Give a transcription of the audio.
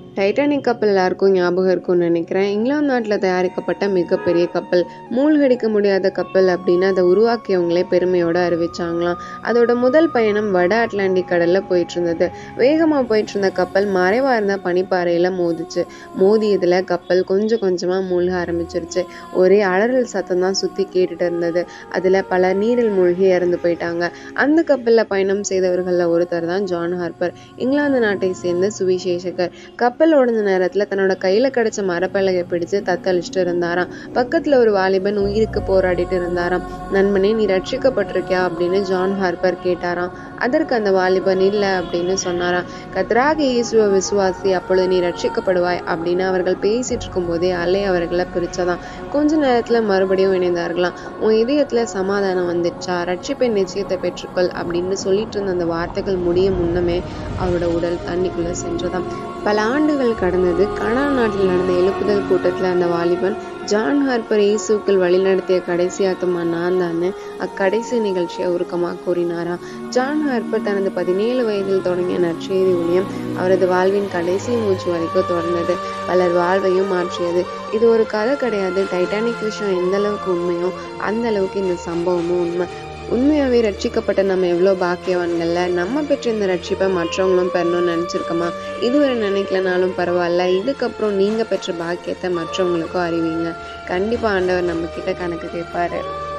Titanic கப்பல் எல்லாருக்கும் ஞாபகம் இருக்கும்னு நினைக்கிறேன் இங்கிலாந்து நாட்டில் தயாரிக்கப்பட்ட மிகப்பெரிய கப்பல் மூழ்கடிக்க முடியாத கப்பல் அப்படின்னு அதை உருவாக்கியவங்களே பெருமையோட அறிவிச்சாங்களாம் அதோட முதல் பயணம் வட அட்லாண்டிக் கடல்ல போயிட்டு இருந்தது வேகமாக போயிட்டு இருந்த கப்பல் மறைவா இருந்த பனிப்பாறையில மோதிச்சு மோதியதுல கப்பல் கொஞ்சம் கொஞ்சமா மூழ்க ஆரம்பிச்சிருச்சு ஒரே அலறல் சத்தம் தான் சுத்தி கேட்டுட்டு இருந்தது அதுல பல நீரில் மூழ்கி இறந்து போயிட்டாங்க அந்த கப்பல்ல பயணம் செய்தவர்கள்ல ஒருத்தர் தான் ஜான் ஹார்பர் இங்கிலாந்து நாட்டை சேர்ந்த சுவிசேஷகர் கப்பல் ஓடுன நேரத்துல தன்னோட கையில கிடைச்ச மரப்பலகை பிடிச்சு தத்தளிச்சுட்டு இருந்தாராம் பக்கத்துல ஒரு வாலிபன் உயிருக்கு போராடிட்டு இருந்தாராம் நண்பனே நீ ரட்சிக்கப்பட்டிருக்கியா அப்படின்னு ஜான் ஹார்பர் கேட்டாராம் அதற்கு அந்த வாலிபன் இல்ல அப்படின்னு சொன்னாராம் கத்ராக இயேசுவ விசுவாசி அப்பொழுது நீ ரட்சிக்கப்படுவாய் அப்படின்னு அவர்கள் பேசிட்டு இருக்கும் போதே அலை அவர்களை பிரிச்சதாம் கொஞ்ச நேரத்துல மறுபடியும் இணைந்தார்களாம் உன் இதயத்துல சமாதானம் வந்துடுச்சா ரட்சிப்பின் நிச்சயத்தை பெற்றுக்கொள் அப்படின்னு சொல்லிட்டு இருந்த அந்த வார்த்தைகள் முடிய முன்னமே அவரோட உடல் தண்ணிக்குள்ள சென்றதாம் பல ஆண்டுகள் கடந்தது கனா நாட்டில் நடந்த எழுப்புதல் கூட்டத்துல அந்த வாலிபன் ஜான் ஹார்பர் இயேசுக்கள் வழிநடத்திய கடைசி ஆத்மா நான் தான் அக்கடைசி நிகழ்ச்சியை உருக்கமாக கூறினாராம் ஜான் ஹார்பர் தனது பதினேழு வயதில் தொடங்கிய நற்செய்தி ஊழியம் அவரது வாழ்வின் கடைசி மூச்சு வரைக்கும் தொடர்ந்தது பலர் வாழ்வையும் மாற்றியது இது ஒரு கதை கிடையாது டைட்டானிக் விஷயம் எந்த அளவுக்கு உண்மையோ அந்த அளவுக்கு இந்த சம்பவமும் உண்மை உண்மையாவே ரட்சிக்கப்பட்ட நம்ம எவ்வளோ பாக்கியவான்கள்ல நம்ம பெற்ற இந்த ரட்சிப்பை மற்றவங்களும் பெறணும்னு நினச்சிருக்கோமா இதுவரை நினைக்கலனாலும் பரவாயில்ல இதுக்கப்புறம் நீங்க பெற்ற பாக்கியத்தை மற்றவங்களுக்கும் அறிவிங்க கண்டிப்பா ஆண்டவர் நம்ம கிட்ட கணக்கு கேட்பாரு